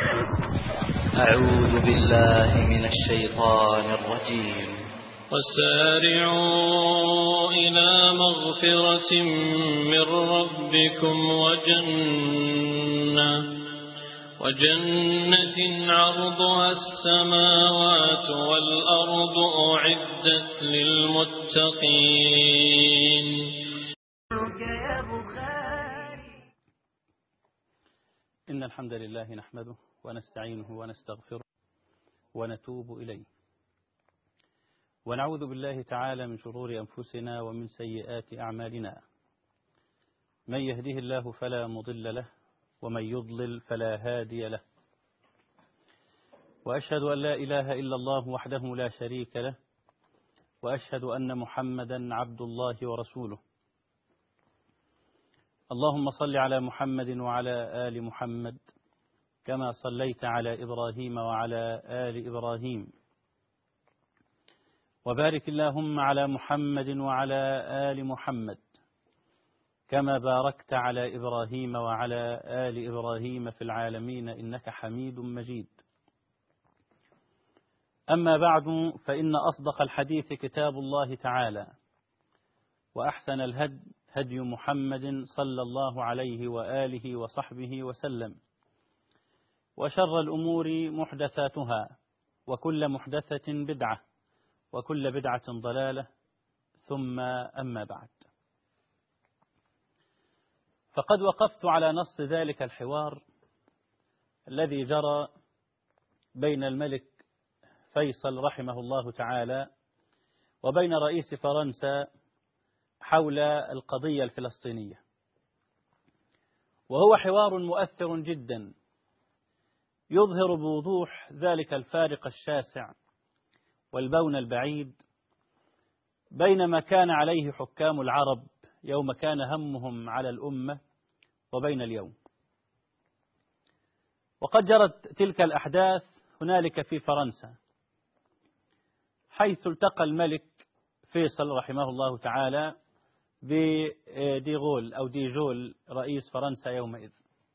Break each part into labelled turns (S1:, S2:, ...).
S1: أعوذ بالله من الشيطان الرجيم
S2: وسارعوا إلى مغفرة من ربكم وجنة وجنة عرضها السماوات والأرض أعدت للمتقين
S3: إن الحمد لله نحمده ونستعينه ونستغفره ونتوب إليه ونعوذ بالله تعالى من شرور أنفسنا ومن سيئات أعمالنا من يهده الله فلا مضل له ومن يضلل فلا هادي له وأشهد أن لا إله إلا الله وحده لا شريك له وأشهد أن محمدا عبد الله ورسوله اللهم صل على محمد وعلى آل محمد كما صليت على إبراهيم وعلى آل إبراهيم وبارك اللهم على محمد وعلى آل محمد كما باركت على إبراهيم وعلى آل إبراهيم في العالمين إنك حميد مجيد أما بعد فإن أصدق الحديث كتاب الله تعالى وأحسن الهد هدي محمد صلى الله عليه وآله وصحبه وسلم وشر الأمور محدثاتها وكل محدثة بدعة وكل بدعة ضلالة ثم أما بعد فقد وقفت على نص ذلك الحوار الذي جرى بين الملك فيصل رحمه الله تعالى وبين رئيس فرنسا حول القضية الفلسطينية وهو حوار مؤثر جدا يظهر بوضوح ذلك الفارق الشاسع والبون البعيد بين ما كان عليه حكام العرب يوم كان همهم على الأمة وبين اليوم وقد جرت تلك الأحداث هنالك في فرنسا حيث التقى الملك فيصل رحمه الله تعالى بديغول أو ديجول رئيس فرنسا يومئذ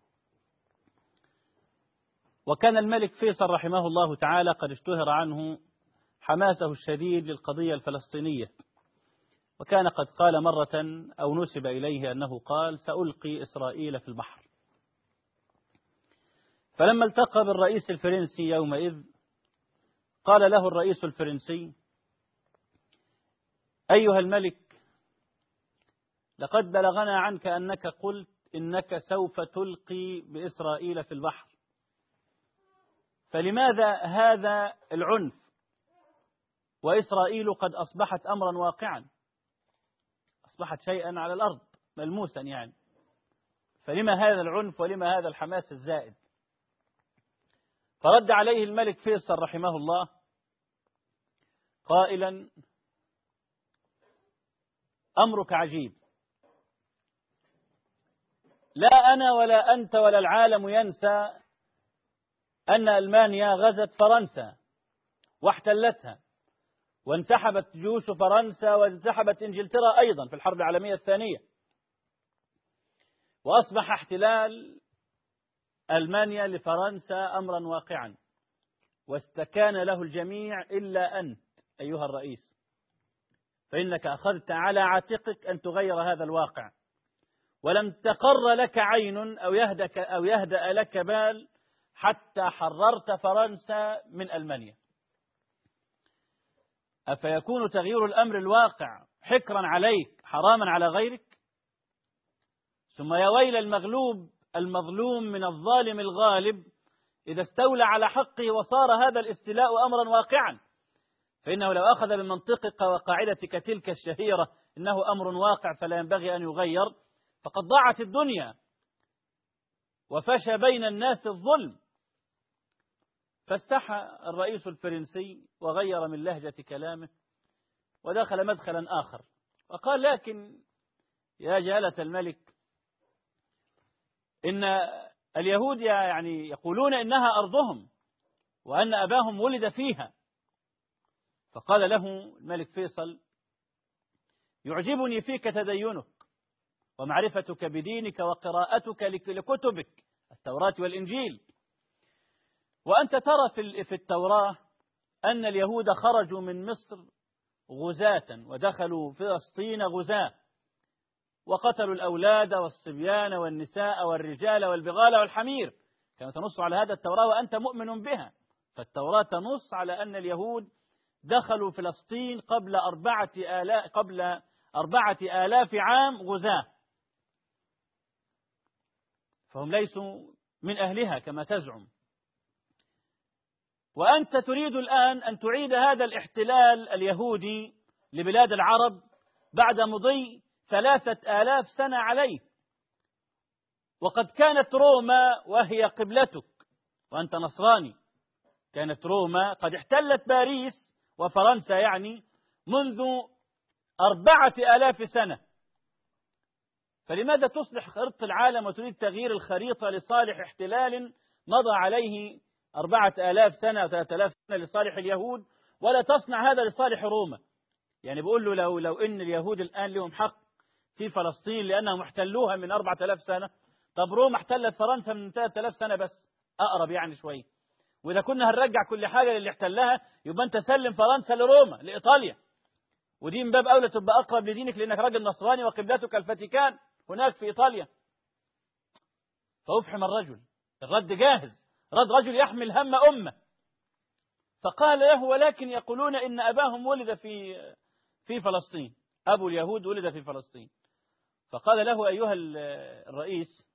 S3: وكان الملك فيصل رحمه الله تعالى قد اشتهر عنه حماسه الشديد للقضية الفلسطينية وكان قد قال مرة أو نسب إليه أنه قال سألقي إسرائيل في البحر فلما التقى بالرئيس الفرنسي يومئذ قال له الرئيس الفرنسي أيها الملك لقد بلغنا عنك أنك قلت إنك سوف تلقي بإسرائيل في البحر فلماذا هذا العنف وإسرائيل قد أصبحت أمرا واقعا أصبحت شيئا على الأرض ملموسا يعني فلما هذا العنف ولما هذا الحماس الزائد فرد عليه الملك فيصل رحمه الله قائلا أمرك عجيب لا أنا ولا أنت ولا العالم ينسى أن ألمانيا غزت فرنسا واحتلتها وانسحبت جيوش فرنسا وانسحبت إنجلترا أيضا في الحرب العالمية الثانية وأصبح احتلال ألمانيا لفرنسا أمرا واقعا واستكان له الجميع إلا أنت أيها الرئيس فإنك أخذت على عاتقك أن تغير هذا الواقع ولم تقر لك عين أو يهدك أو يهدأ لك بال حتى حررت فرنسا من ألمانيا أفيكون تغيير الأمر الواقع حكرا عليك حراما على غيرك ثم يا ويل المغلوب المظلوم من الظالم الغالب إذا استولى على حقه وصار هذا الاستيلاء أمرا واقعا فإنه لو أخذ بمنطقك وقاعدتك تلك الشهيرة إنه أمر واقع فلا ينبغي أن يغير فقد ضاعت الدنيا وفشى بين الناس الظلم فاستحى الرئيس الفرنسي وغير من لهجة كلامه ودخل مدخلا آخر وقال لكن يا جلالة الملك إن اليهود يعني يقولون إنها أرضهم وأن أباهم ولد فيها فقال له الملك فيصل يعجبني فيك تدينك ومعرفتك بدينك وقراءتك لكتبك التوراة والإنجيل وأنت ترى في في التوراة أن اليهود خرجوا من مصر غزاة ودخلوا فلسطين غزاة وقتلوا الأولاد والصبيان والنساء والرجال والبغال والحمير كما تنص على هذا التوراة وأنت مؤمن بها فالتوراة تنص على أن اليهود دخلوا فلسطين قبل أربعة آلاف قبل أربعة آلاف عام غزاة فهم ليسوا من أهلها كما تزعم وأنت تريد الآن أن تعيد هذا الاحتلال اليهودي لبلاد العرب بعد مضي ثلاثة آلاف سنة عليه وقد كانت روما وهي قبلتك وأنت نصراني كانت روما قد احتلت باريس وفرنسا يعني منذ أربعة آلاف سنة فلماذا تصلح خريطة العالم وتريد تغيير الخريطة لصالح احتلال مضى عليه أربعة آلاف سنة أو ثلاثة آلاف سنة لصالح اليهود ولا تصنع هذا لصالح روما يعني بقول له لو, لو إن اليهود الآن لهم حق في فلسطين لأنهم احتلوها من أربعة آلاف سنة طب روما احتلت فرنسا من ثلاثة آلاف سنة بس أقرب يعني شوية وإذا كنا هنرجع كل حاجة للي احتلها يبقى أنت سلم فرنسا لروما لإيطاليا ودي من باب أولى تبقى أقرب لدينك لأنك راجل نصراني وقبلتك الفاتيكان هناك في إيطاليا فأفحم الرجل الرد جاهز رد رجل يحمل هم أمة فقال له ولكن يقولون إن أباهم ولد في في فلسطين أبو اليهود ولد في فلسطين فقال له أيها الرئيس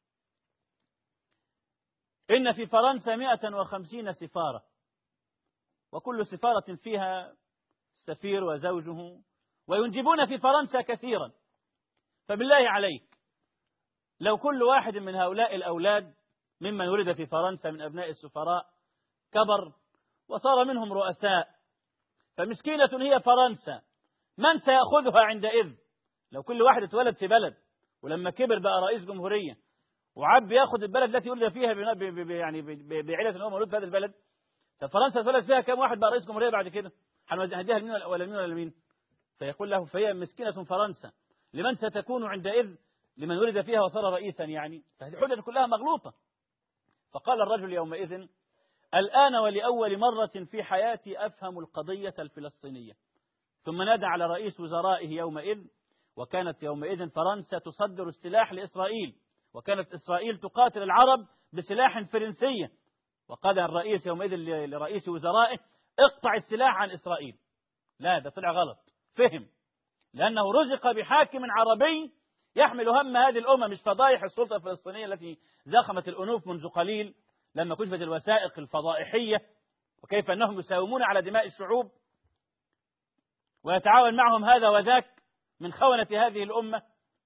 S3: إن في فرنسا مئة وخمسين سفارة وكل سفارة فيها سفير وزوجه وينجبون في فرنسا كثيرا فبالله عليك لو كل واحد من هؤلاء الأولاد ممن ولد في فرنسا من أبناء السفراء كبر وصار منهم رؤساء فمسكينة هي فرنسا من سيأخذها عندئذ لو كل واحد اتولد في بلد ولما كبر بقى رئيس جمهورية وعب ياخذ البلد التي ولد فيها يعني بعيلة ان هو مولود في هذا البلد طب فرنسا اتولد فيها كم واحد بقى رئيس جمهورية بعد كده هنوديها لمين ولا مين ولا مين فيقول له فهي مسكينة فرنسا لمن ستكون عندئذ لمن ولد فيها وصار رئيسا يعني فهذه الحجج كلها مغلوطة فقال الرجل يومئذ الآن ولأول مرة في حياتي أفهم القضية الفلسطينية ثم نادى على رئيس وزرائه يومئذ وكانت يومئذ فرنسا تصدر السلاح لإسرائيل وكانت إسرائيل تقاتل العرب بسلاح فرنسي وقال الرئيس يومئذ لرئيس وزرائه اقطع السلاح عن إسرائيل لا ده طلع غلط فهم لأنه رزق بحاكم عربي يحمل هم هذه الأمة مش فضائح السلطة الفلسطينية التي زخمت الأنوف منذ قليل لما كشفت الوثائق الفضائحية وكيف أنهم يساومون على دماء الشعوب ويتعاون معهم هذا وذاك من خونة هذه الأمة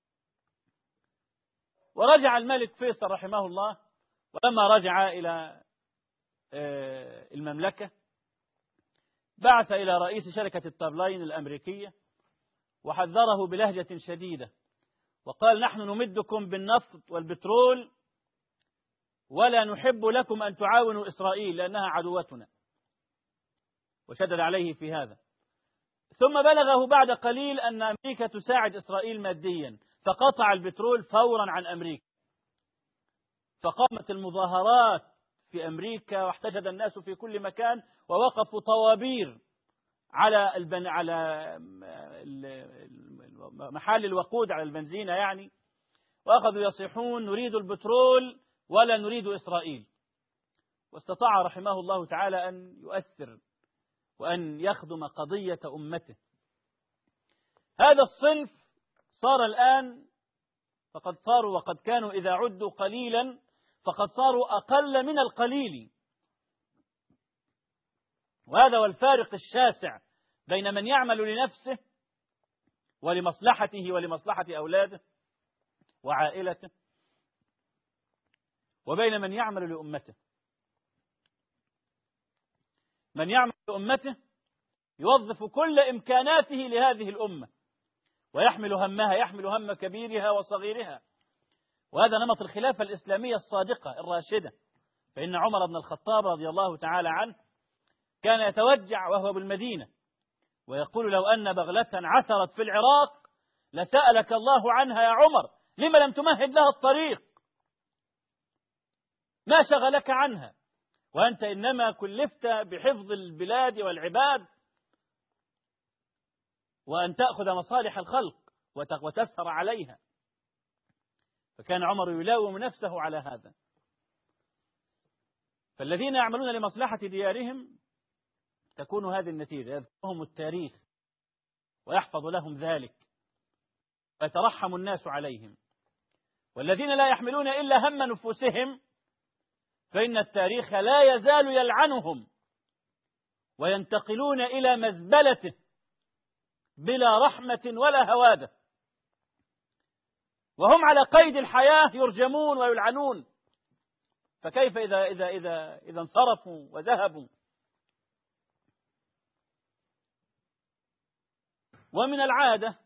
S3: ورجع الملك فيصل رحمه الله ولما رجع إلى آه، المملكة بعث إلى رئيس شركة التابلاين الأمريكية وحذره بلهجة شديدة وقال نحن نمدكم بالنفط والبترول ولا نحب لكم أن تعاونوا إسرائيل لأنها عدوتنا وشدد عليه في هذا ثم بلغه بعد قليل أن أمريكا تساعد إسرائيل ماديا فقطع البترول فورا عن أمريكا فقامت المظاهرات في أمريكا واحتشد الناس في كل مكان ووقفوا طوابير على البن على محل الوقود على البنزينة يعني وأخذوا يصيحون نريد البترول ولا نريد إسرائيل واستطاع رحمه الله تعالى أن يؤثر وأن يخدم قضية أمته هذا الصنف صار الآن فقد صاروا وقد كانوا إذا عدوا قليلا فقد صاروا أقل من القليل وهذا هو الفارق الشاسع بين من يعمل لنفسه ولمصلحته ولمصلحة أولاده وعائلته وبين من يعمل لأمته من يعمل لأمته يوظف كل إمكاناته لهذه الأمة ويحمل همها يحمل هم كبيرها وصغيرها وهذا نمط الخلافة الإسلامية الصادقة الراشدة فإن عمر بن الخطاب رضي الله تعالى عنه كان يتوجع وهو بالمدينة ويقول لو أن بغلة عثرت في العراق لسألك الله عنها يا عمر لما لم تمهد لها الطريق ما شغلك عنها وأنت إنما كلفت بحفظ البلاد والعباد وأن تأخذ مصالح الخلق وتسهر عليها فكان عمر يلاوم نفسه على هذا فالذين يعملون لمصلحة ديارهم تكون هذه النتيجة يذكرهم التاريخ ويحفظ لهم ذلك ويترحم الناس عليهم والذين لا يحملون إلا هم نفوسهم فإن التاريخ لا يزال يلعنهم وينتقلون إلى مزبلته بلا رحمة ولا هوادة وهم على قيد الحياة يرجمون ويلعنون فكيف إذا إذا إذا إذا انصرفوا وذهبوا ومن العادة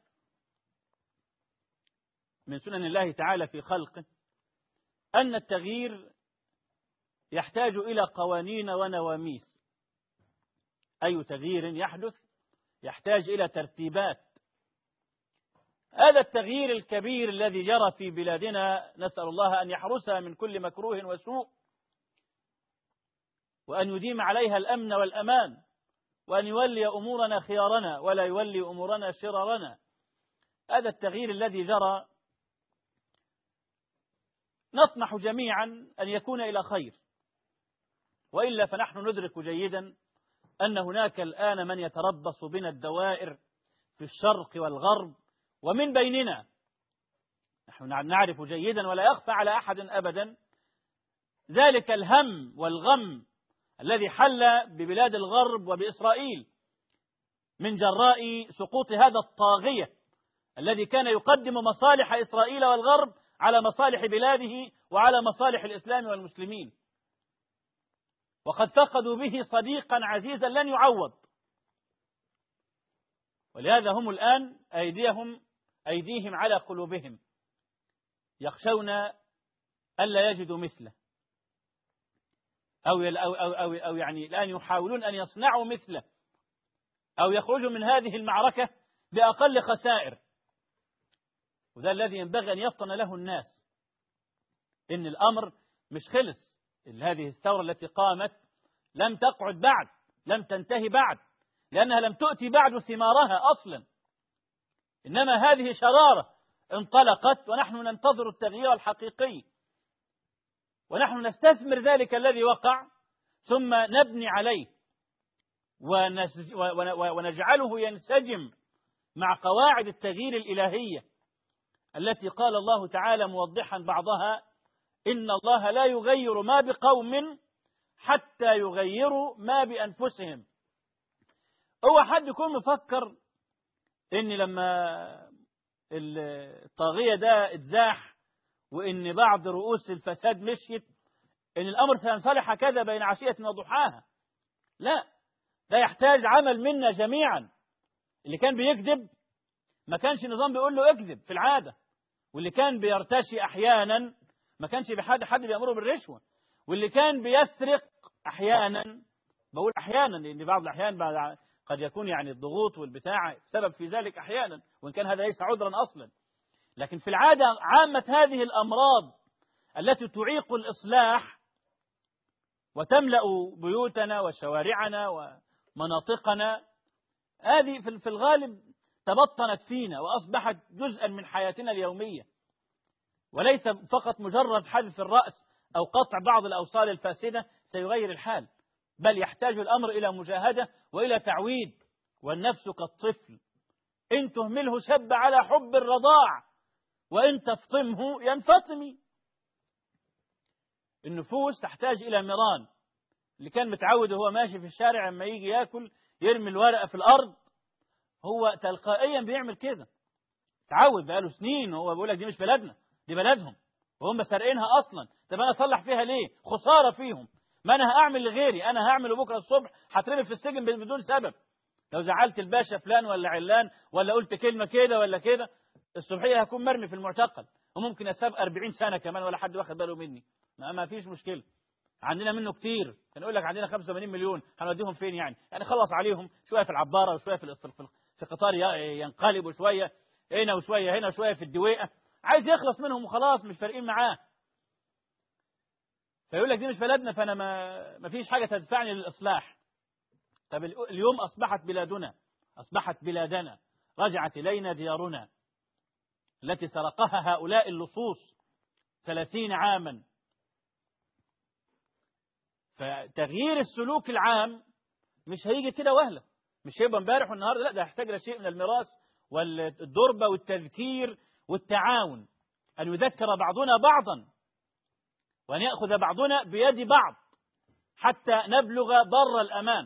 S3: من سنن الله تعالى في خلقه أن التغيير يحتاج إلى قوانين ونواميس أي تغيير يحدث يحتاج إلى ترتيبات هذا التغيير الكبير الذي جرى في بلادنا نسأل الله أن يحرسها من كل مكروه وسوء وأن يديم عليها الأمن والأمان وأن يولي أمورنا خيارنا ولا يولي أمورنا شرارنا هذا التغيير الذي جرى نطمح جميعا أن يكون إلى خير وإلا فنحن ندرك جيدا أن هناك الآن من يتربص بنا الدوائر في الشرق والغرب ومن بيننا نحن نعرف جيدا ولا يخفى على أحد أبدا ذلك الهم والغم الذي حل ببلاد الغرب وبإسرائيل من جراء سقوط هذا الطاغية الذي كان يقدم مصالح إسرائيل والغرب على مصالح بلاده وعلى مصالح الإسلام والمسلمين وقد فقدوا به صديقا عزيزا لن يعوض ولهذا هم الآن أيديهم أيديهم على قلوبهم يخشون ألا يجدوا مثله أو, أو, أو, أو, أو يعني الآن يحاولون أن يصنعوا مثله أو يخرجوا من هذه المعركة بأقل خسائر وذا الذي ينبغي أن يفطن له الناس إن الأمر مش خلص هذه الثورة التي قامت لم تقعد بعد لم تنتهي بعد لأنها لم تؤتي بعد ثمارها أصلا إنما هذه شرارة انطلقت ونحن ننتظر التغيير الحقيقي ونحن نستثمر ذلك الذي وقع ثم نبني عليه ونجعله ينسجم مع قواعد التغيير الإلهية التي قال الله تعالى موضحا بعضها إن الله لا يغير ما بقوم حتى يغيروا ما بأنفسهم هو حد يكون مفكر إن لما الطاغية ده اتزاح وإن بعض رؤوس الفساد مشيت إن الأمر سينصلح هكذا بين عشية وضحاها لا ده يحتاج عمل منا جميعا اللي كان بيكذب ما كانش النظام بيقول له اكذب في العادة واللي كان بيرتشي أحيانا ما كانش بحد حد بيأمره بالرشوة واللي كان بيسرق أحيانا بقول أحيانا لأن بعض الأحيان بعد قد يكون يعني الضغوط والبتاع سبب في ذلك أحيانا وإن كان هذا ليس عذرا أصلا لكن في العادة عامة هذه الأمراض التي تعيق الإصلاح وتملأ بيوتنا وشوارعنا ومناطقنا هذه في الغالب تبطنت فينا وأصبحت جزءا من حياتنا اليومية وليس فقط مجرد حذف الرأس أو قطع بعض الأوصال الفاسدة سيغير الحال بل يحتاج الأمر إلى مجاهدة وإلى تعويد والنفس كالطفل إن تهمله شب على حب الرضاع وإن تفطمه ينفطم النفوس تحتاج إلى مران اللي كان متعود وهو ماشي في الشارع لما يجي ياكل يرمي الورقة في الأرض هو تلقائيا بيعمل كده تعود بقاله سنين وهو بيقول لك دي مش بلدنا دي بلدهم وهم سارقينها اصلا طب انا اصلح فيها ليه خساره فيهم ما انا هعمل لغيري انا هعمله بكره الصبح هترمي في السجن بدون سبب لو زعلت الباشا فلان ولا علان ولا قلت كلمه كده ولا كده الصبحيه هكون مرمي في المعتقل وممكن اساب 40 سنه كمان ولا حد واخد باله مني ما, ما فيش مشكله عندنا منه كتير كان يقول لك عندنا 85 مليون هنوديهم فين يعني يعني خلص عليهم شويه في العباره وشويه في في قطار ينقلب وشويه هنا وشويه هنا وشويه في الدويقه عايز يخلص منهم وخلاص مش فارقين معاه فيقول لك دي مش بلدنا فأنا ما, ما فيش حاجة تدفعني للإصلاح طب اليوم أصبحت بلادنا أصبحت بلادنا رجعت إلينا ديارنا التي سرقها هؤلاء اللصوص ثلاثين عاما فتغيير السلوك العام مش هيجي كده وهلة مش هيبقى امبارح والنهارده لا ده يحتاج لشيء من الميراث والدربة والتذكير والتعاون أن يذكر بعضنا بعضا وأن يأخذ بعضنا بيد بعض حتى نبلغ بر الأمان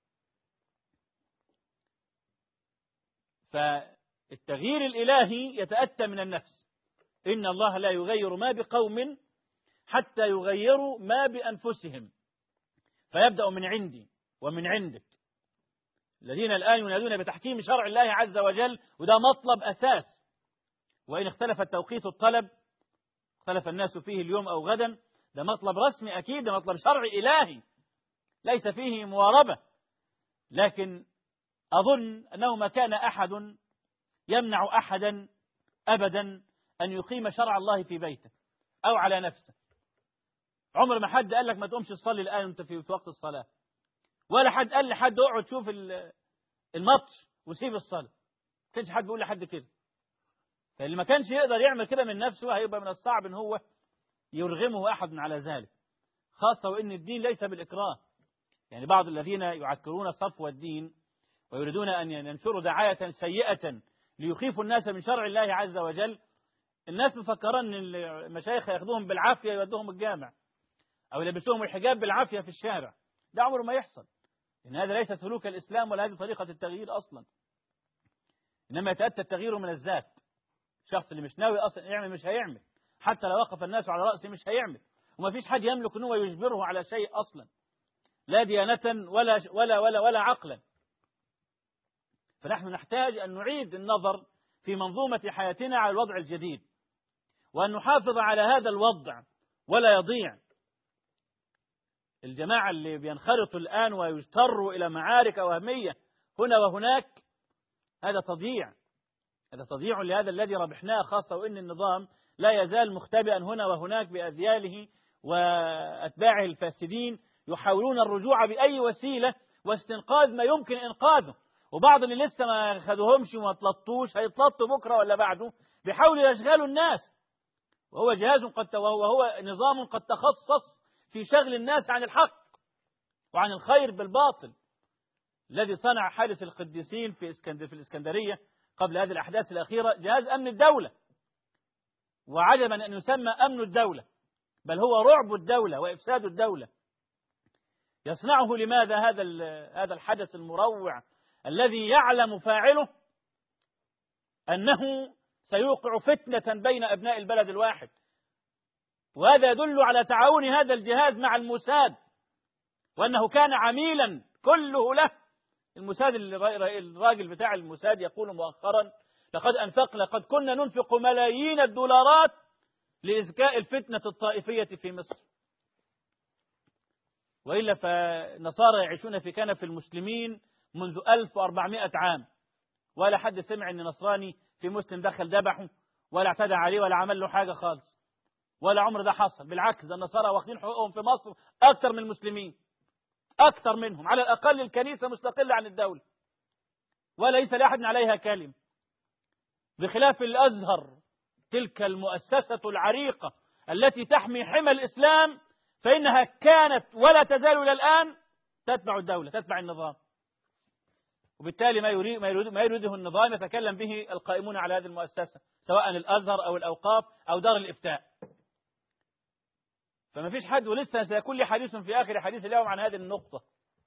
S3: فالتغيير الإلهي يتأتى من النفس إن الله لا يغير ما بقوم حتى يغيروا ما بأنفسهم فيبدأ من عندي ومن عندك الذين الآن ينادون بتحكيم شرع الله عز وجل وده مطلب أساس وإن اختلف التوقيت الطلب اختلف الناس فيه اليوم أو غدا ده مطلب رسمي أكيد ده مطلب شرعي إلهي ليس فيه مواربة لكن أظن أنه ما كان أحد يمنع أحدا أبدا أن يقيم شرع الله في بيته أو على نفسه عمر ما حد قال لك ما تقومش تصلي الآن أنت في وقت الصلاة ولا حد قال لحد اقعد شوف الماتش وسيب الصلاة ما كانش حد بيقول لحد كده فاللي ما كانش يقدر يعمل كده من نفسه هيبقى من الصعب ان هو يرغمه احد على ذلك خاصة وان الدين ليس بالإكراه يعني بعض الذين يعكرون صفو الدين ويريدون أن ينشروا دعاية سيئة ليخيفوا الناس من شرع الله عز وجل الناس مفكران ان المشايخ ياخذوهم بالعافية يودوهم الجامع أو يلبسوهم الحجاب بالعافية في الشارع ده عمره ما يحصل إن هذا ليس سلوك الإسلام ولا هذه طريقة التغيير أصلا إنما يتأتى التغيير من الذات الشخص اللي مش ناوي أصلا يعمل مش هيعمل حتى لو وقف الناس على رأسه مش هيعمل وما فيش حد يملك ان هو يجبره على شيء أصلا لا ديانة ولا ولا ولا ولا عقلا فنحن نحتاج أن نعيد النظر في منظومة حياتنا على الوضع الجديد وأن نحافظ على هذا الوضع ولا يضيع الجماعة اللي بينخرطوا الآن ويجتروا إلى معارك وهمية هنا وهناك هذا تضييع هذا تضييع لهذا الذي ربحناه خاصة وإن النظام لا يزال مختبئا هنا وهناك بأذياله وأتباعه الفاسدين يحاولون الرجوع بأي وسيلة واستنقاذ ما يمكن إنقاذه وبعض اللي لسه ما خدوهمش وما تلطوش هيتلطوا بكرة ولا بعده بيحاولوا يشغلوا الناس وهو جهاز قد وهو نظام قد تخصص في شغل الناس عن الحق وعن الخير بالباطل الذي صنع حادث القديسين في في الإسكندرية قبل هذه الأحداث الأخيرة جهاز أمن الدولة وعجبا أن يسمى أمن الدولة بل هو رعب الدولة وإفساد الدولة يصنعه لماذا هذا هذا الحدث المروع الذي يعلم فاعله أنه سيوقع فتنة بين أبناء البلد الواحد وهذا يدل على تعاون هذا الجهاز مع الموساد وأنه كان عميلا كله له الموساد الراجل بتاع الموساد يقول مؤخرا لقد أنفقنا لقد كنا ننفق ملايين الدولارات لإزكاء الفتنة الطائفية في مصر وإلا فالنصارى يعيشون في كنف المسلمين منذ 1400 عام ولا حد سمع أن نصراني في مسلم دخل ذبحه ولا اعتدى عليه ولا عمل له حاجة خالص ولا عمر ده حصل بالعكس ده النصارى واخدين حقوقهم في مصر أكثر من المسلمين أكثر منهم على الأقل الكنيسة مستقلة عن الدولة وليس لأحد عليها كلمة بخلاف الأزهر تلك المؤسسة العريقة التي تحمي حمى الإسلام فإنها كانت ولا تزال إلى الآن تتبع الدولة تتبع النظام وبالتالي ما يريد ما, يريد ما يريده النظام يتكلم به القائمون على هذه المؤسسة سواء الأزهر أو الأوقاف أو دار الإفتاء فما فيش حد ولسه سيكون لي حديث في آخر حديث اليوم عن هذه النقطة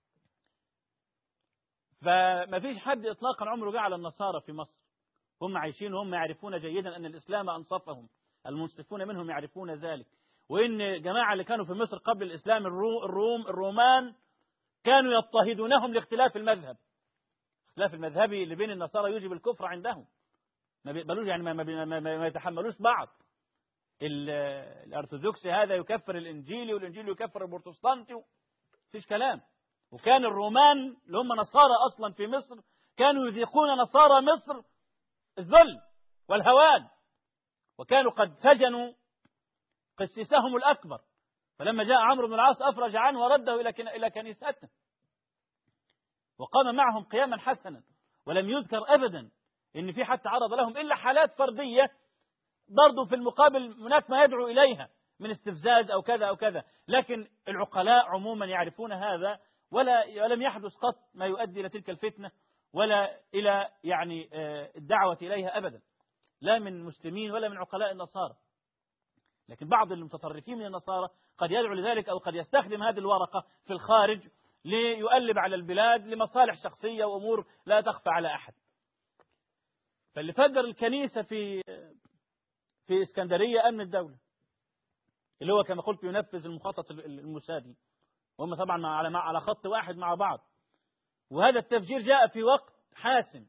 S3: فما فيش حد إطلاقا عمره جه على النصارى في مصر هم عايشين وهم يعرفون جيدا أن الإسلام أنصفهم المنصفون منهم يعرفون ذلك وإن جماعة اللي كانوا في مصر قبل الإسلام الروم الرومان كانوا يضطهدونهم لاختلاف المذهب اختلاف المذهبي اللي بين النصارى يوجب الكفر عندهم ما بيقبلوش يعني ما, ما, ما, ما يتحملوش بعض الارثوذكسي هذا يكفر الانجيلي والانجيلي يكفر البروتستانتي فيش كلام وكان الرومان اللي هم نصارى اصلا في مصر كانوا يذيقون نصارى مصر الذل والهوان وكانوا قد سجنوا قسيسهم الأكبر فلما جاء عمرو بن العاص أفرج عنه ورده إلى إلى كنيسته وقام معهم قياما حسنا ولم يذكر أبدا إن في حتى عرض لهم إلا حالات فردية برضو في المقابل هناك ما يدعو إليها من استفزاز أو كذا أو كذا لكن العقلاء عموما يعرفون هذا ولا ولم يحدث قط ما يؤدي إلى تلك الفتنة ولا إلى يعني آه، الدعوة إليها أبدا لا من مسلمين ولا من عقلاء النصارى لكن بعض المتطرفين من النصارى قد يدعو لذلك أو قد يستخدم هذه الورقة في الخارج ليؤلب على البلاد لمصالح شخصية وأمور لا تخفى على أحد فاللي فجر الكنيسة في في اسكندرية أمن الدولة اللي هو كما قلت ينفذ المخطط المسادي وهم طبعا على على خط واحد مع بعض وهذا التفجير جاء في وقت حاسم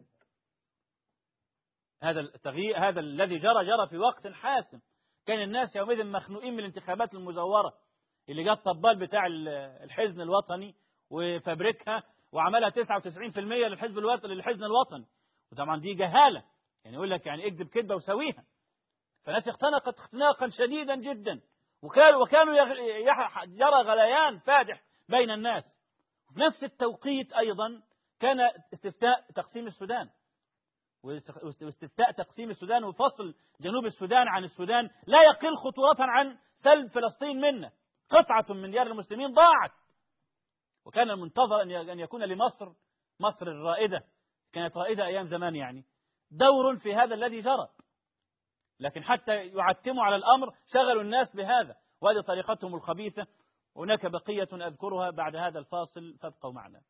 S3: هذا التغيير هذا الذي جرى جرى في وقت حاسم كان الناس يومئذ مخنوقين من الانتخابات المزورة اللي جاء الطبال بتاع الحزن الوطني وفبركها وعملها 99% للحزب الوطني للحزن الوطني وطبعا دي جهالة يعني يقول لك يعني اكذب كذبة وسويها فالناس اختنقت اختناقا شديدا جدا وكانوا وكانوا جرى غليان فادح بين الناس في نفس التوقيت أيضا كان استفتاء تقسيم السودان واستفتاء تقسيم السودان وفصل جنوب السودان عن السودان لا يقل خطورة عن سلب فلسطين منا قطعة من ديار المسلمين ضاعت وكان المنتظر أن يكون لمصر مصر الرائدة كانت رائدة أيام زمان يعني دور في هذا الذي جرى لكن حتى يعتموا على الأمر شغلوا الناس بهذا وهذه طريقتهم الخبيثة هناك بقية أذكرها بعد هذا الفاصل فابقوا معنا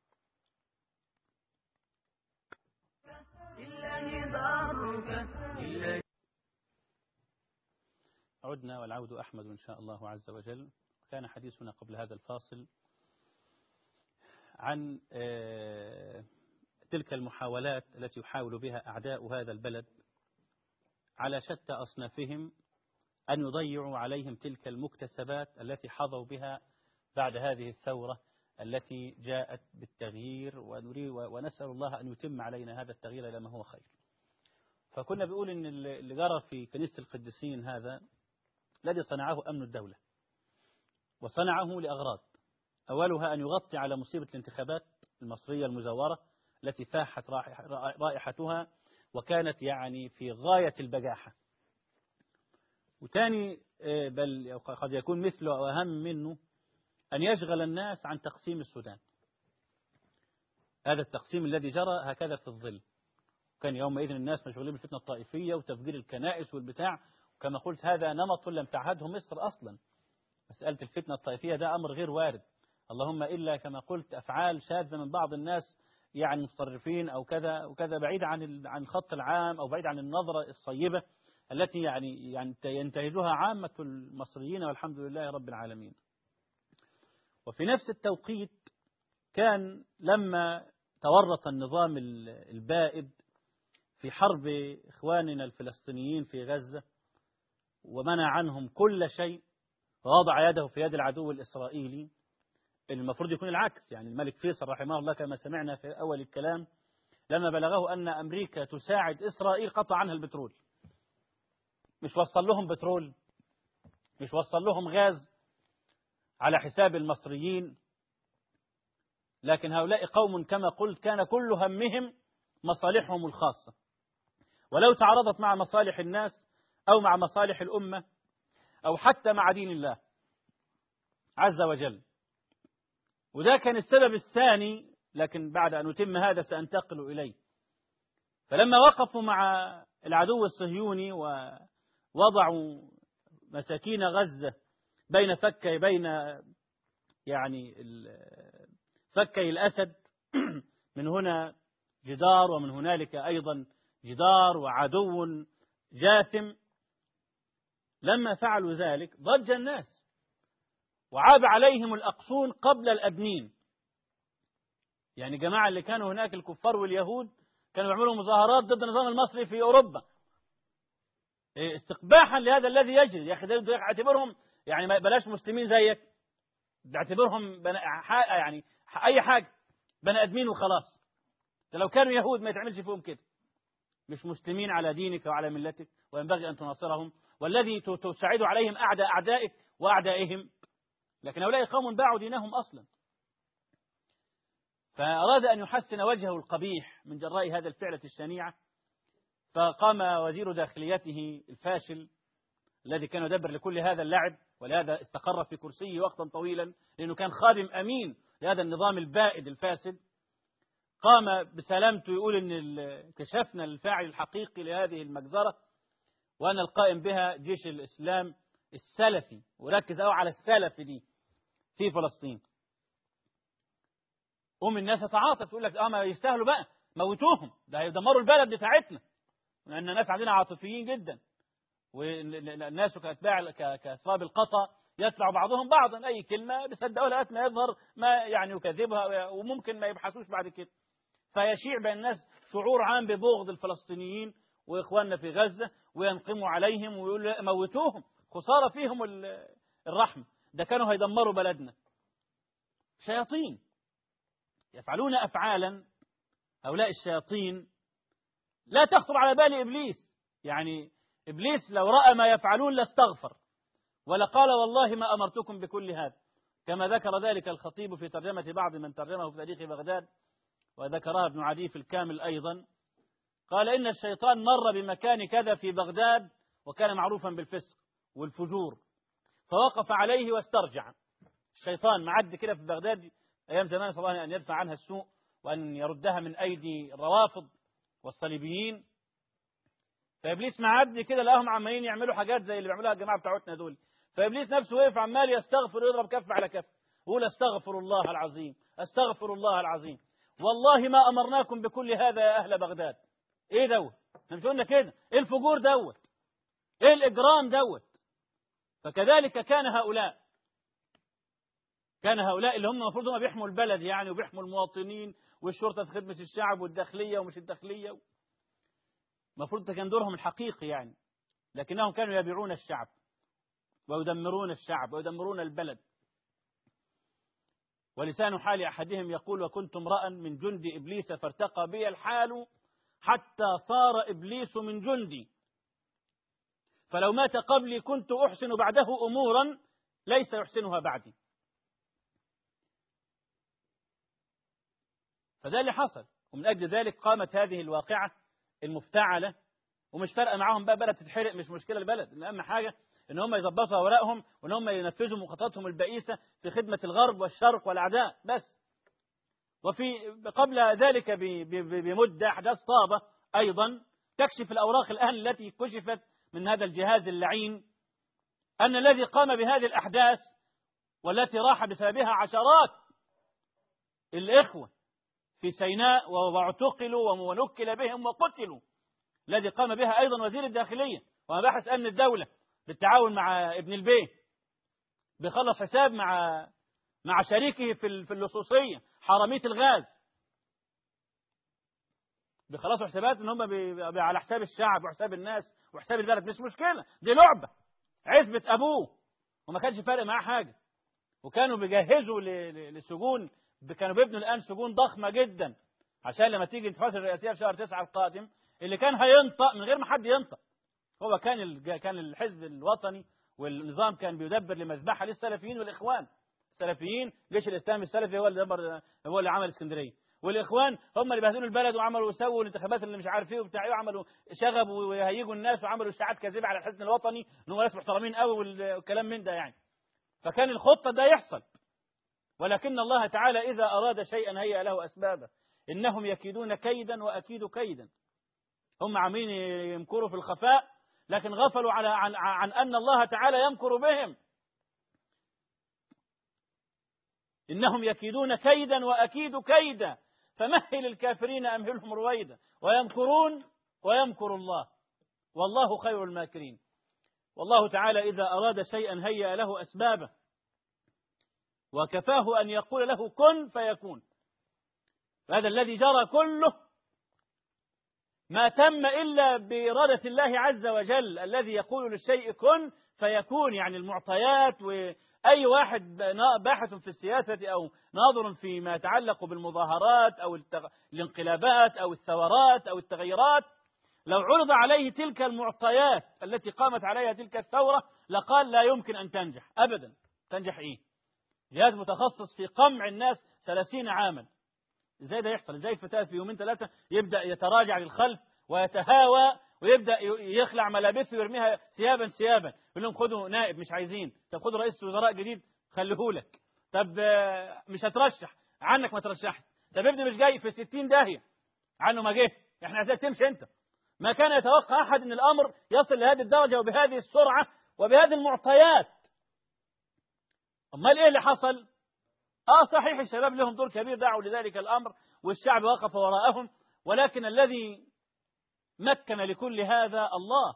S3: عدنا والعود أحمد إن شاء الله عز وجل كان حديثنا قبل هذا الفاصل عن آه، تلك المحاولات التي يحاول بها أعداء هذا البلد على شتى أصنافهم أن يضيعوا عليهم تلك المكتسبات التي حظوا بها بعد هذه الثورة التي جاءت بالتغيير ونسأل الله أن يتم علينا هذا التغيير إلى ما هو خير فكنا بيقول إن اللي جرى في كنيسة القديسين هذا الذي صنعه أمن الدولة وصنعه لأغراض أولها أن يغطي على مصيبة الانتخابات المصرية المزورة التي فاحت رائحتها وكانت يعني في غاية البجاحة وثاني آه، بل قد يكون مثله أو أهم منه أن يشغل الناس عن تقسيم السودان هذا التقسيم الذي جرى هكذا في الظل كان يومئذ الناس مشغولين بالفتنة الطائفية وتفجير الكنائس والبتاع وكما قلت هذا نمط لم تعهده مصر أصلا مسألة الفتنة الطائفية ده أمر غير وارد اللهم إلا كما قلت أفعال شاذة من بعض الناس يعني متطرفين أو كذا وكذا بعيد عن عن الخط العام أو بعيد عن النظرة الصيبة التي يعني يعني ينتهجها عامة المصريين والحمد لله رب العالمين وفي نفس التوقيت كان لما تورط النظام البائد في حرب إخواننا الفلسطينيين في غزة ومنع عنهم كل شيء ووضع يده في يد العدو الإسرائيلي المفروض يكون العكس يعني الملك فيصل رحمه الله كما سمعنا في أول الكلام لما بلغه أن أمريكا تساعد إسرائيل قطع عنها البترول مش وصل لهم بترول مش وصل لهم غاز على حساب المصريين لكن هؤلاء قوم كما قلت كان كل همهم مصالحهم الخاصة ولو تعارضت مع مصالح الناس أو مع مصالح الأمة أو حتى مع دين الله عز وجل وده كان السبب الثاني لكن بعد أن أتم هذا سأنتقل إليه فلما وقفوا مع العدو الصهيوني ووضعوا مساكين غزة بين فكي بين يعني فكي الأسد من هنا جدار ومن هنالك أيضا جدار وعدو جاثم لما فعلوا ذلك ضج الناس وعاب عليهم الأقصون قبل الأبنين يعني جماعة اللي كانوا هناك الكفار واليهود كانوا يعملوا مظاهرات ضد النظام المصري في أوروبا إيه، استقباحا لهذا الذي يجري يا أخي ده اعتبرهم يعني بلاش مسلمين زيك باعتبرهم يعني أي حاجة بني آدمين وخلاص لو كانوا يهود ما يتعملش فيهم كده مش مسلمين على دينك وعلى ملتك وينبغي أن تناصرهم والذي تساعد عليهم أعداء أعدائك وأعدائهم لكن هؤلاء قوم باعوا دينهم أصلا فأراد أن يحسن وجهه القبيح من جراء هذا الفعلة الشنيعة فقام وزير داخليته الفاشل الذي كان يدبر لكل هذا اللعب ولهذا استقر في كرسيه وقتا طويلا لأنه كان خادم أمين لهذا النظام البائد الفاسد قام بسلامته يقول ان اكتشفنا الفاعل الحقيقي لهذه المجزرة وأن القائم بها جيش الإسلام السلفي وركز قوي على السلف دي في فلسطين قوم الناس تتعاطف تقول لك اه ما يستاهلوا بقى موتوهم ده هيدمروا البلد بتاعتنا لأن الناس عندنا عاطفيين جدا والناس كأتباع كأسباب القطع يتبع بعضهم بعضا أي كلمة بيصدقوا لغاية ما يظهر ما يعني يكذبها وممكن ما يبحثوش بعد كده فيشيع بين الناس شعور عام ببغض الفلسطينيين وإخواننا في غزة وينقموا عليهم ويقولوا موتوهم خسارة فيهم الرحمة ده كانوا هيدمروا بلدنا شياطين يفعلون أفعالا هؤلاء الشياطين لا تخطر على بال إبليس يعني إبليس لو رأى ما يفعلون لاستغفر ولقال والله ما أمرتكم بكل هذا كما ذكر ذلك الخطيب في ترجمة بعض من ترجمه في تاريخ بغداد وذكرها ابن عدي في الكامل أيضا قال إن الشيطان مر بمكان كذا في بغداد وكان معروفا بالفسق والفجور فوقف عليه واسترجع الشيطان معد كده في بغداد أيام زمان صلى الله أن يدفع عنها السوء وأن يردها من أيدي الروافض والصليبيين فإبليس معدي كده لقاهم عمالين يعملوا حاجات زي اللي بيعملوها الجماعة بتاعتنا دول فإبليس نفسه وقف عمال يستغفر ويضرب كف على كف يقول استغفر الله العظيم استغفر الله العظيم والله ما أمرناكم بكل هذا يا أهل بغداد إيه دوت احنا مش قلنا كده إيه الفجور دوت إيه الإجرام دوت فكذلك كان هؤلاء كان هؤلاء اللي هم المفروض هم بيحموا البلد يعني وبيحموا المواطنين والشرطة في خدمة الشعب والداخلية ومش الداخلية المفروض ده كان دورهم الحقيقي يعني لكنهم كانوا يبيعون الشعب ويدمرون الشعب ويدمرون البلد ولسان حال أحدهم يقول وكنت امرأ من جند إبليس فارتقى بي الحال حتى صار إبليس من جندي فلو مات قبلي كنت أحسن بعده أمورا ليس يحسنها بعدي فده اللي حصل ومن أجل ذلك قامت هذه الواقعة المفتعلة ومش فارقة معاهم بقى بلد تتحرق مش مشكلة البلد أهم حاجة ان هم يظبطوا اوراقهم وان هم ينفذوا مخططاتهم البئيسه في خدمه الغرب والشرق والاعداء بس وفي قبل ذلك بمده احداث طابه ايضا تكشف الاوراق الان التي كشفت من هذا الجهاز اللعين ان الذي قام بهذه الاحداث والتي راح بسببها عشرات الاخوه في سيناء واعتقلوا ونكل بهم وقتلوا الذي قام بها ايضا وزير الداخليه ومباحث امن الدوله بالتعاون مع ابن البيه بيخلص حساب مع مع شريكه في في اللصوصيه حراميه الغاز بيخلصوا حسابات ان هم بي على حساب الشعب وحساب الناس وحساب البلد مش مشكله دي لعبه عزبه ابوه وما كانش فارق معاه حاجه وكانوا بيجهزوا لسجون كانوا بيبنوا الان سجون ضخمه جدا عشان لما تيجي الانتخابات الرئاسيه في شهر تسعة القادم اللي كان هينطق من غير ما حد ينطق هو كان كان الحزب الوطني والنظام كان بيدبر لمذبحه للسلفيين والاخوان السلفيين جيش الاسلامي السلفي هو اللي دبر هو اللي عمل اسكندريه والاخوان هم اللي بهدلوا البلد وعملوا وسووا الانتخابات اللي مش عارف ايه وبتاع ايه وعملوا شغبوا ويهيجوا الناس وعملوا اشاعات كاذبه على الحزب الوطني ان هم ناس محترمين قوي والكلام من ده يعني فكان الخطه ده يحصل ولكن الله تعالى اذا اراد شيئا هيأ له اسبابه انهم يكيدون كيدا واكيد كيدا هم عاملين يمكروا في الخفاء لكن غفلوا على عن, عن أن الله تعالى يمكر بهم إنهم يكيدون كيدا وأكيد كيدا فمهل الكافرين أمهلهم رويدا ويمكرون ويمكر الله والله خير الماكرين والله تعالى إذا أراد شيئا هيأ له أسبابه وكفاه أن يقول له كن فيكون هذا الذي جرى كله ما تم إلا بإرادة الله عز وجل الذي يقول للشيء كن فيكون يعني المعطيات وأي واحد باحث في السياسة أو ناظر فيما يتعلق بالمظاهرات أو الانقلابات أو الثورات أو التغيرات لو عرض عليه تلك المعطيات التي قامت عليها تلك الثورة لقال لا يمكن أن تنجح أبدا تنجح إيه جهاز متخصص في قمع الناس 30 عاما ازاي ده يحصل ازاي الفتاة في يومين ثلاثة يبدأ يتراجع للخلف ويتهاوى ويبدأ يخلع ملابسه ويرميها ثيابا ثيابا يقول لهم خدوا نائب مش عايزين طب خدوا رئيس وزراء جديد خليهولك طب آه، مش هترشح عنك ما ترشحش طب ابني مش جاي في 60 داهية عنه ما جه احنا عايزك تمشي انت ما كان يتوقع احد ان الامر يصل لهذه الدرجة وبهذه السرعة وبهذه المعطيات امال ايه اللي حصل اه صحيح الشباب لهم دور كبير دعوا لذلك الامر والشعب وقف وراءهم ولكن الذي مكن لكل هذا الله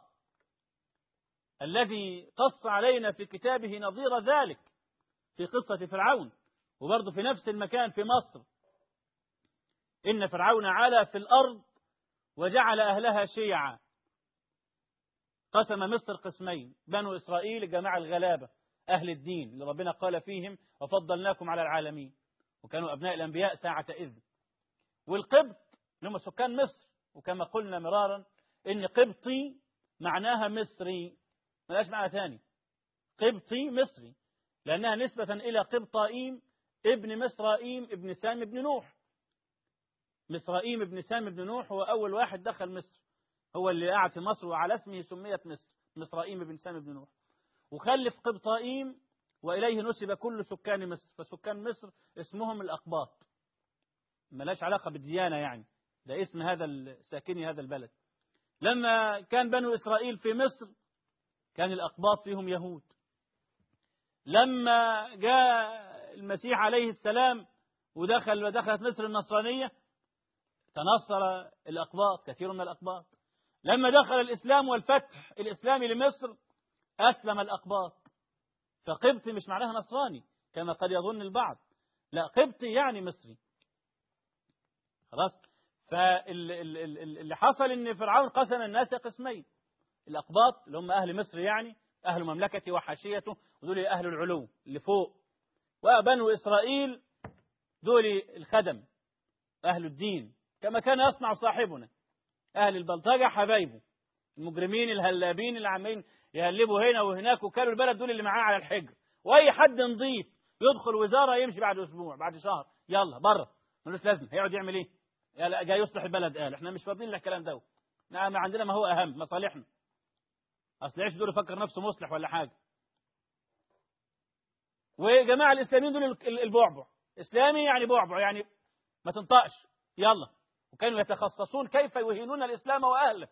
S3: الذي قص علينا في كتابه نظير ذلك في قصة فرعون وبرضه في نفس المكان في مصر إن فرعون علا في الأرض وجعل أهلها شيعا قسم مصر قسمين بنو إسرائيل الجماعة الغلابة أهل الدين اللي ربنا قال فيهم وفضلناكم على العالمين وكانوا أبناء الأنبياء ساعة إذن والقبط اللي هم سكان مصر وكما قلنا مرارا إن قبطي معناها مصري ملاش معنى ثاني قبطي مصري لأنها نسبة إلى قبطائيم ابن مصرائيم ابن سام ابن نوح مصرائيم ابن سام ابن نوح هو أول واحد دخل مصر هو اللي قاعد في مصر وعلى اسمه سميت مصر مصرائيم ابن سام ابن نوح وخلف قبطائيم وإليه نسب كل سكان مصر فسكان مصر اسمهم الأقباط ملاش علاقة بالديانة يعني ده اسم هذا ساكني هذا البلد لما كان بنو إسرائيل في مصر كان الأقباط فيهم يهود لما جاء المسيح عليه السلام ودخل ودخلت مصر النصرانية تنصر الأقباط كثير من الأقباط لما دخل الإسلام والفتح الإسلامي لمصر أسلم الأقباط فقبطي مش معناها نصراني كما قد يظن البعض لا قبطي يعني مصري خلاص فاللي حصل ان فرعون قسم الناس قسمين الأقباط اللي هم أهل مصر يعني أهل مملكته وحاشيته ودول أهل العلو اللي فوق وبنو إسرائيل دول الخدم أهل الدين كما كان يصنع صاحبنا أهل البلطجة حبايبه المجرمين الهلابين اللي عمالين يهلبوا هنا وهناك وكانوا البلد دول اللي معاه على الحجر واي حد نظيف يدخل وزاره يمشي بعد اسبوع بعد شهر يلا بره ملوش لازمه هيقعد يعمل ايه؟ جاي يصلح البلد قال احنا مش فاضيين للكلام ده نعم عندنا ما هو اهم مصالحنا اصل ايش دول يفكر نفسه مصلح ولا حاجه وجماعه الاسلاميين دول البعبع اسلامي يعني بعبع يعني ما تنطقش يلا وكانوا يتخصصون كيف يهينون الاسلام واهله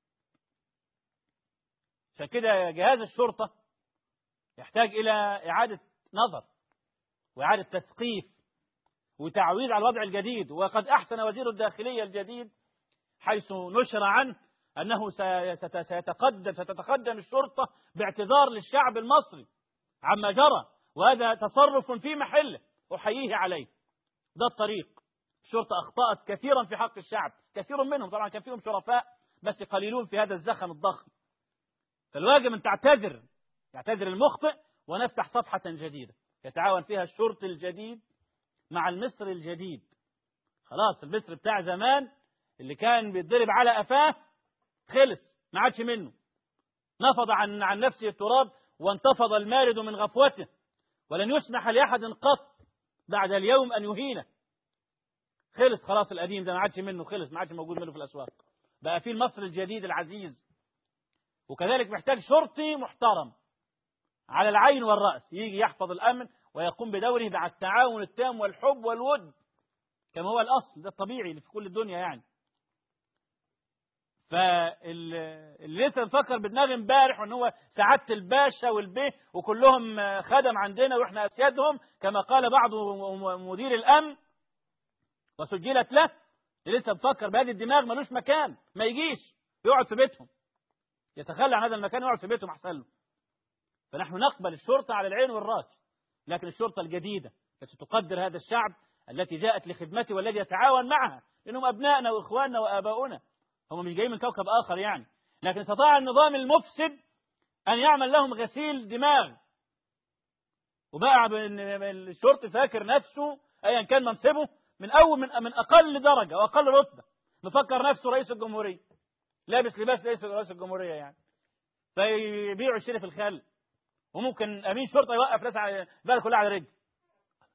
S3: عشان كده جهاز الشرطة يحتاج إلى إعادة نظر وإعادة تثقيف وتعويض على الوضع الجديد وقد أحسن وزير الداخلية الجديد حيث نشر عنه أنه سيتقدم ستتقدم الشرطة باعتذار للشعب المصري عما جرى وهذا تصرف في محله أحييه عليه ده الطريق الشرطة أخطأت كثيرا في حق الشعب كثير منهم طبعا كان فيهم شرفاء بس قليلون في هذا الزخم الضخم فالواجب أن تعتذر يعتذر المخطئ ونفتح صفحة جديدة يتعاون فيها الشرطي الجديد مع المصري الجديد خلاص المصري بتاع زمان اللي كان بيتضرب على قفاه خلص ما عادش منه نفض عن عن نفسه التراب وانتفض المارد من غفوته ولن يسمح لأحد قط بعد اليوم أن يهينه خلص خلاص القديم ده ما عادش منه خلص ما عادش موجود منه في الأسواق بقى في المصري الجديد العزيز وكذلك محتاج شرطي محترم على العين والرأس يجي يحفظ الأمن ويقوم بدوره مع التعاون التام والحب والود كما هو الأصل ده الطبيعي اللي في كل الدنيا يعني فاللي لسه نفكر بدماغ امبارح وان هو سعاده الباشا والبيه وكلهم خدم عندنا واحنا اسيادهم كما قال بعض مدير الامن وسجلت له اللي لسه بفكر بهذه الدماغ ملوش مكان ما يجيش يقعد في بيتهم يتخلى عن هذا المكان ويقعد في بيته أحسن له فنحن نقبل الشرطة على العين والرأس لكن الشرطة الجديدة التي تقدر هذا الشعب التي جاءت لخدمته والذي يتعاون معها لأنهم أبنائنا وإخواننا وآباؤنا هم مش جايين من كوكب آخر يعني لكن استطاع النظام المفسد أن يعمل لهم غسيل دماغ وبقى الشرطي فاكر نفسه أيا كان منصبه من أول من, من أقل درجة وأقل رتبة مفكر نفسه رئيس الجمهورية لابس لباس ليس رئيس الجمهورية يعني فيبيعوا الشيء في الخل وممكن أمين شرطة يوقف ناس على البلد كلها على رجل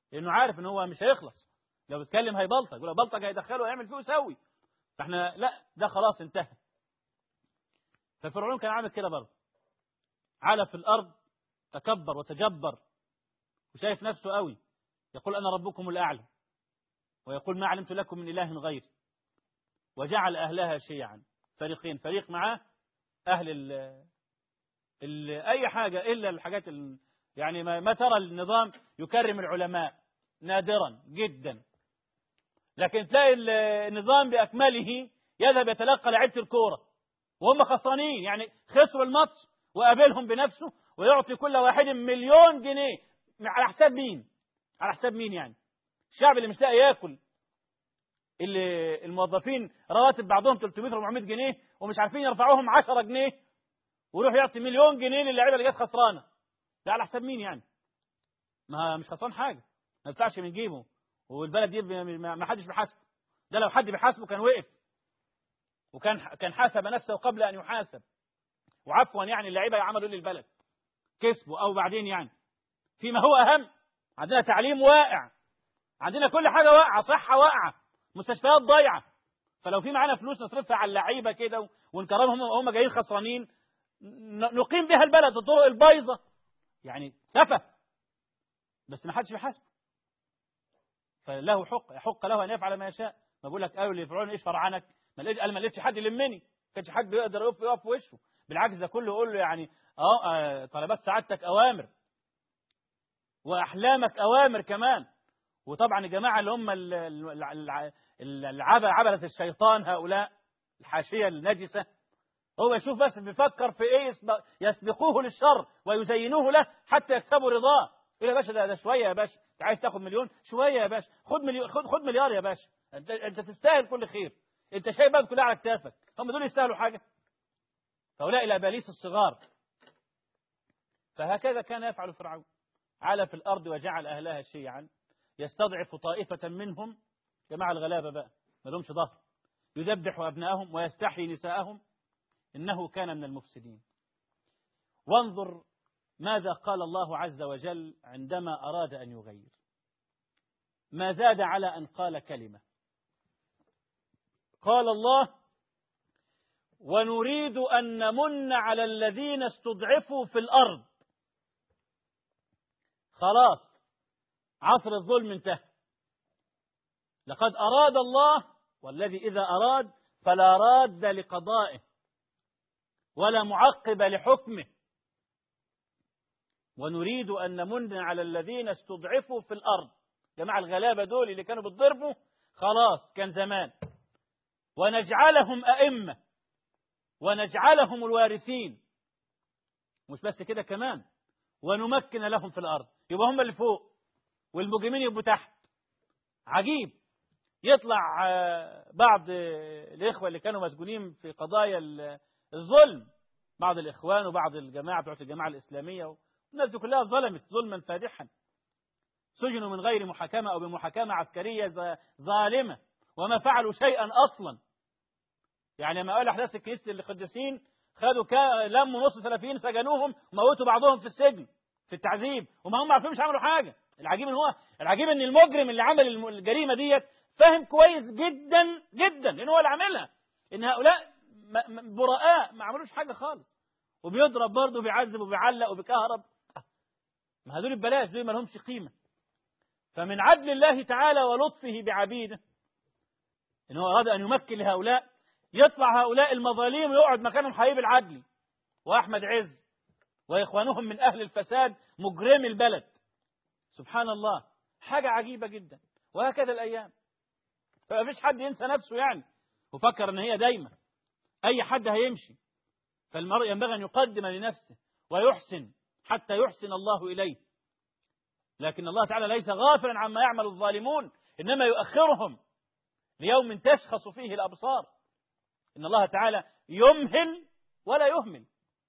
S3: لأنه عارف إن هو مش هيخلص لو اتكلم هيبلطج ولو بلطج هيدخله ويعمل فيه ويسوي فاحنا لا ده خلاص انتهى ففرعون كان عامل كده برضه على في الأرض تكبر وتجبر وشايف نفسه قوي يقول أنا ربكم الأعلى ويقول ما علمت لكم من إله غيري وجعل أهلها شيعا فريقين فريق معاه أهل ال ال أي حاجة إلا الحاجات ال يعني ما, ما ترى النظام يكرم العلماء نادرا جدا لكن تلاقي النظام بأكمله يذهب يتلقى لعيبة الكورة وهم خسرانين يعني خسروا الماتش وقابلهم بنفسه ويعطي كل واحد مليون جنيه على حساب مين؟ على حساب مين يعني؟ الشعب اللي مش لاقي ياكل اللي الموظفين رواتب بعضهم 300 400 جنيه ومش عارفين يرفعوهم 10 جنيه ويروح يعطي مليون جنيه للاعيبه اللي جت خسرانه ده على حساب مين يعني؟ ما مش خسران حاجه ما يدفعش من جيبه والبلد دي ما حدش بيحاسبه ده لو حد بيحاسبه كان وقف وكان كان حاسب نفسه قبل ان يحاسب وعفوا يعني اللعيبه عملوا للبلد كسبوا او بعدين يعني فيما هو اهم عندنا تعليم واقع عندنا كل حاجه واقعه صحه واقعه مستشفيات ضايعه فلو في معانا فلوس نصرفها على اللعيبه كده ونكرمهم هم جايين خسرانين نقيم بها البلد الطرق البايظه يعني سفه بس ما حدش بيحاسبه فله حق يحق له ان يفعل ما يشاء ما بقول لك قالوا لفرعون ايش فرعنك ما لقيت قال ما لقيتش حد يلمني ما كانش حد يقدر يقف يقف في وشه بالعكس ده كله يقول له يعني اه طلبات سعادتك اوامر واحلامك اوامر كمان وطبعا الجماعه اللي هم العبة عبلة الشيطان هؤلاء الحاشية النجسة هو يشوف بس بيفكر في ايه يسبقوه للشر ويزينوه له حتى يكسبوا رضاه ايه يا باشا ده, ده شويه يا باشا انت عايز تاخد مليون شويه يا باشا خد مليون خد, خد مليار يا باشا انت, انت تستاهل كل خير انت شايف بقى كلها على كتافك هم دول يستاهلوا حاجه هؤلاء الاباليس الصغار فهكذا كان يفعل فرعون علا في الارض وجعل اهلها شيعا يستضعف طائفه منهم جماعه الغلابه بقى ما لهمش ظهر يذبح ابنائهم ويستحيي نساءهم انه كان من المفسدين وانظر ماذا قال الله عز وجل عندما اراد ان يغير ما زاد على ان قال كلمه قال الله ونريد ان نمن على الذين استضعفوا في الارض خلاص عصر الظلم انتهى لقد اراد الله والذي اذا اراد فلا راد لقضائه ولا معقب لحكمه ونريد ان نمن على الذين استضعفوا في الارض جماعه الغلابه دول اللي كانوا بيتضربوا خلاص كان زمان ونجعلهم أئمة ونجعلهم الوارثين مش بس كده كمان ونمكن لهم في الأرض يبقى هم اللي فوق والمجرمين يبقوا تحت عجيب يطلع بعض الإخوة اللي كانوا مسجونين في قضايا الظلم بعض الإخوان وبعض الجماعة بتوع الجماعة الإسلامية الناس دي كلها ظلمت ظلما فادحا سجنوا من غير محاكمة أو بمحاكمة عسكرية ظالمة وما فعلوا شيئا أصلا يعني ما قال أحداث الكنيسة القديسين خدوا كا... لموا نص سلفيين سجنوهم وموتوا بعضهم في السجن في التعذيب وما هم عارفين مش عملوا حاجة العجيب ان هو العجيب ان المجرم اللي عمل الجريمة ديت فاهم كويس جدا جدا لان هو اللي عاملها ان هؤلاء براء ما عملوش حاجة خالص وبيضرب برضه وبيعذب وبيعلق وبيكهرب ما هدول ببلاش دول ما لهمش قيمة فمن عدل الله تعالى ولطفه بعبيده ان هو اراد ان يمكن لهؤلاء يطلع هؤلاء المظالم ويقعد مكانهم حبيب العدلي واحمد عز واخوانهم من اهل الفساد مجرمي البلد سبحان الله حاجه عجيبه جدا وهكذا الايام فما فيش حد ينسى نفسه يعني وفكر ان هي دايما اي حد هيمشي فالمرء ينبغي ان يقدم لنفسه ويحسن حتى يحسن الله اليه لكن الله تعالى ليس غافلا عما يعمل الظالمون انما يؤخرهم ليوم تشخص فيه الابصار ان الله تعالى يمهل ولا يهمل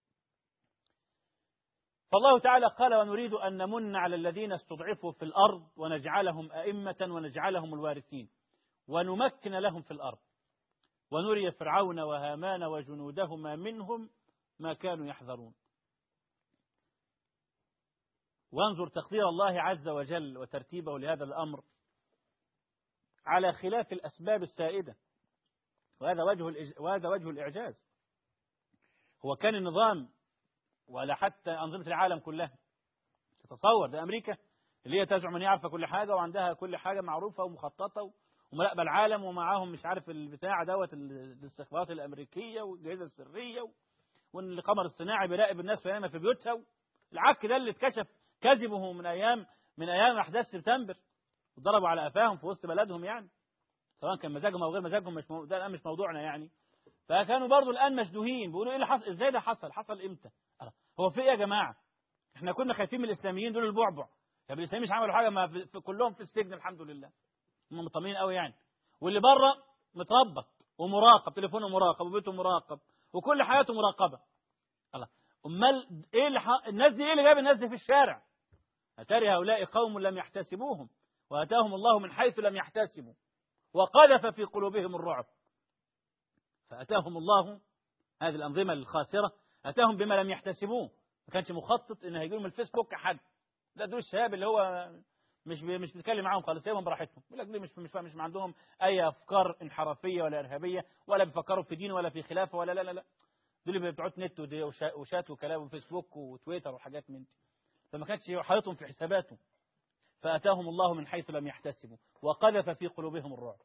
S3: فالله تعالى قال ونريد ان نمن على الذين استضعفوا في الارض ونجعلهم ائمه ونجعلهم الوارثين ونمكن لهم في الارض ونري فرعون وهامان وجنودهما منهم ما كانوا يحذرون وانظر تقدير الله عز وجل وترتيبه لهذا الأمر على خلاف الأسباب السائدة وهذا وجه الإج... وهذا وجه الإعجاز هو كان النظام ولا حتى أنظمة العالم كلها تتصور ده أمريكا اللي هي تزعم أن يعرف كل حاجة وعندها كل حاجة معروفة ومخططة ومراقبة العالم ومعاهم مش عارف البتاع دوت الاستخبارات الأمريكية والجهاز السرية وان القمر الصناعي بيراقب الناس في في بيوتها العك ده اللي اتكشف كذبه من أيام من أيام أحداث سبتمبر وضربوا على قفاهم في وسط بلدهم يعني سواء كان مزاجهم أو غير مزاجهم مش مو... ده الآن مش موضوعنا يعني فكانوا برضو الآن مشدوهين بيقولوا إيه اللي حصل إزاي ده حصل حصل إمتى هو في إيه يا جماعة إحنا كنا خايفين من الإسلاميين دول البعبع طب الإسلاميين مش عملوا حاجة ما في... في كلهم في السجن الحمد لله هم مطمئنين قوي يعني واللي بره متربط ومراقب تليفونه مراقب وبيته مراقب وكل حياته مراقبة الله امال ايه اللي ح... الناس دي ايه اللي جاب الناس دي في الشارع اتاري هؤلاء قوم لم يحتسبوهم واتاهم الله من حيث لم يحتسبوا وقذف في قلوبهم الرعب فاتاهم الله هذه الانظمه الخاسره اتاهم بما لم يحتسبوه ما كانش مخطط ان هيجي من الفيسبوك حد ده دول الشباب اللي هو مش بي مش بيتكلم معاهم خالص سيبهم براحتهم يقول لك دي مش مش مش عندهم اي افكار انحرافيه ولا ارهابيه ولا بيفكروا في دين ولا في خلافه ولا لا لا لا دول اللي بتوع نت وشات وكلام وفيسبوك وتويتر وحاجات من دي فما كانش حاططهم في حساباته فاتاهم الله من حيث لم يحتسبوا وقذف في قلوبهم الرعب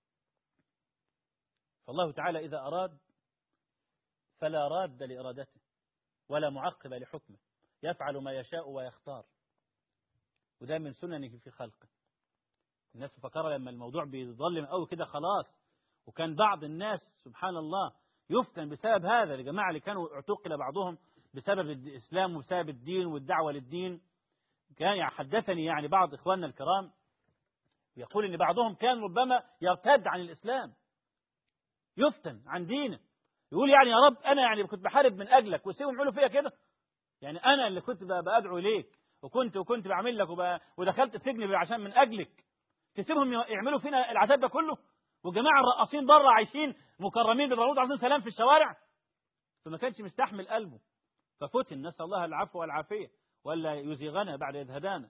S3: فالله تعالى اذا اراد فلا راد لارادته ولا معقب لحكمه يفعل ما يشاء ويختار وده من سننه في خلقه الناس مفكره لما الموضوع بيظلم قوي كده خلاص وكان بعض الناس سبحان الله يفتن بسبب هذا الجماعه اللي كانوا اعتقل بعضهم بسبب الاسلام وبسبب الدين والدعوه للدين كان حدثني يعني بعض اخواننا الكرام يقول ان بعضهم كان ربما يرتد عن الاسلام يفتن عن دينه يقول يعني يا رب انا يعني كنت بحارب من اجلك وسيبهم يعملوا فيا كده يعني انا اللي كنت بدعو اليك وكنت وكنت بعمل لك وب... ودخلت السجن عشان من اجلك تسيبهم يعملوا فينا العذاب ده كله وجماعه الرقاصين بره عايشين مكرمين بالرؤوس عايزين سلام في الشوارع فما كانش مستحمل قلبه ففتن نسال الله العفو والعافيه ولا يزيغنا بعد اذ هدانا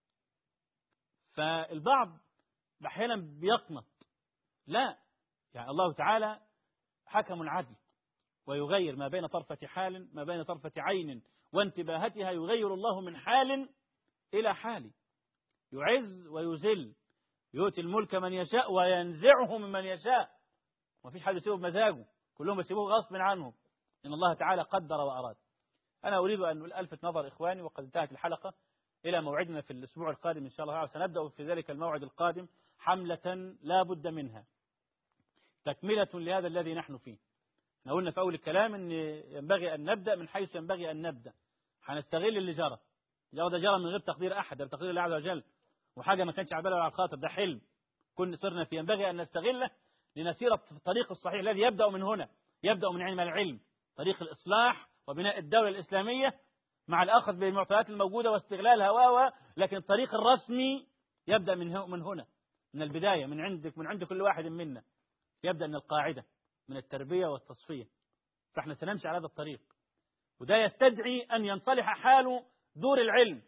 S3: فالبعض احيانا بيقنط لا يعني الله تعالى حكم عدل ويغير ما بين طرفة حال ما بين طرفة عين وانتباهتها يغير الله من حال إلى حال يعز ويذل يؤتي الملك من يشاء وينزعه ممن يشاء ما فيش حد يسيبه بمزاجه كلهم يسيبوه غصب عنهم إن الله تعالى قدر وأراد أنا أريد أن ألفت نظر إخواني وقد انتهت الحلقة إلى موعدنا في الأسبوع القادم إن شاء الله تعالى سنبدأ في ذلك الموعد القادم حملة لا بد منها تكملة لهذا الذي نحن فيه احنا قلنا في أول الكلام أن ينبغي أن نبدأ من حيث ينبغي أن نبدأ هنستغل اللي جرى جرى ده جرى من غير تقدير أحد ده بتقدير الله عز وجل وحاجة ما كانش عبالة على الخاطر ده حلم كنا صرنا فيه ينبغي أن نستغله لنسير في الطريق الصحيح الذي يبدأ من هنا يبدأ من علم العلم طريق الإصلاح وبناء الدولة الإسلامية مع الأخذ بالمعطيات الموجودة واستغلالها و لكن الطريق الرسمي يبدأ من من هنا من البداية من عندك من عند كل واحد منا يبدأ من القاعدة من التربية والتصفية فاحنا سنمشي على هذا الطريق وده يستدعي أن ينصلح حال دور العلم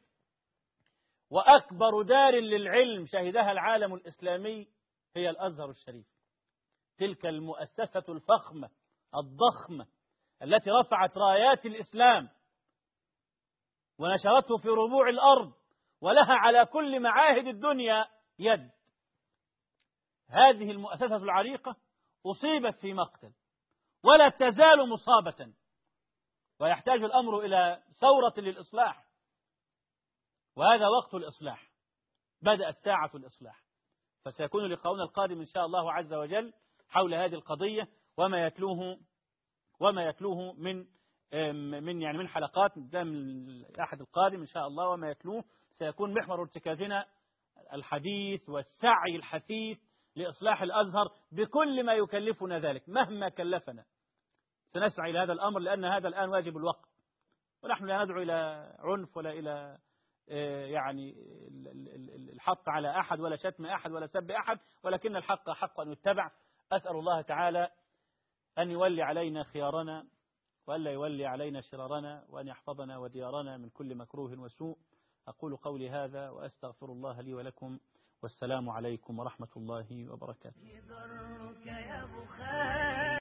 S3: وأكبر دار للعلم شهدها العالم الإسلامي هي الأزهر الشريف تلك المؤسسة الفخمة الضخمة التي رفعت رايات الإسلام ونشرته في ربوع الأرض ولها على كل معاهد الدنيا يد هذه المؤسسة العريقة أصيبت في مقتل ولا تزال مصابة ويحتاج الأمر إلى ثورة للإصلاح وهذا وقت الإصلاح بدأت ساعة الإصلاح فسيكون لقاؤنا القادم إن شاء الله عز وجل حول هذه القضية وما يتلوه وما يتلوه من من يعني من حلقات ده من الأحد القادم إن شاء الله وما يتلوه سيكون محور ارتكازنا الحديث والسعي الحثيث لإصلاح الأزهر بكل ما يكلفنا ذلك مهما كلفنا سنسعى إلى هذا الأمر لأن هذا الآن واجب الوقت ونحن لا ندعو إلى عنف ولا إلى يعني الحق على أحد ولا شتم أحد ولا سب أحد ولكن الحق حق أن يتبع أسأل الله تعالى أن يولي علينا خيارنا وألا يولي علينا شرارنا وأن يحفظنا وديارنا من كل مكروه وسوء أقول قولي هذا وأستغفر الله لي ولكم والسلام عليكم ورحمة الله وبركاته
S4: يضرك يا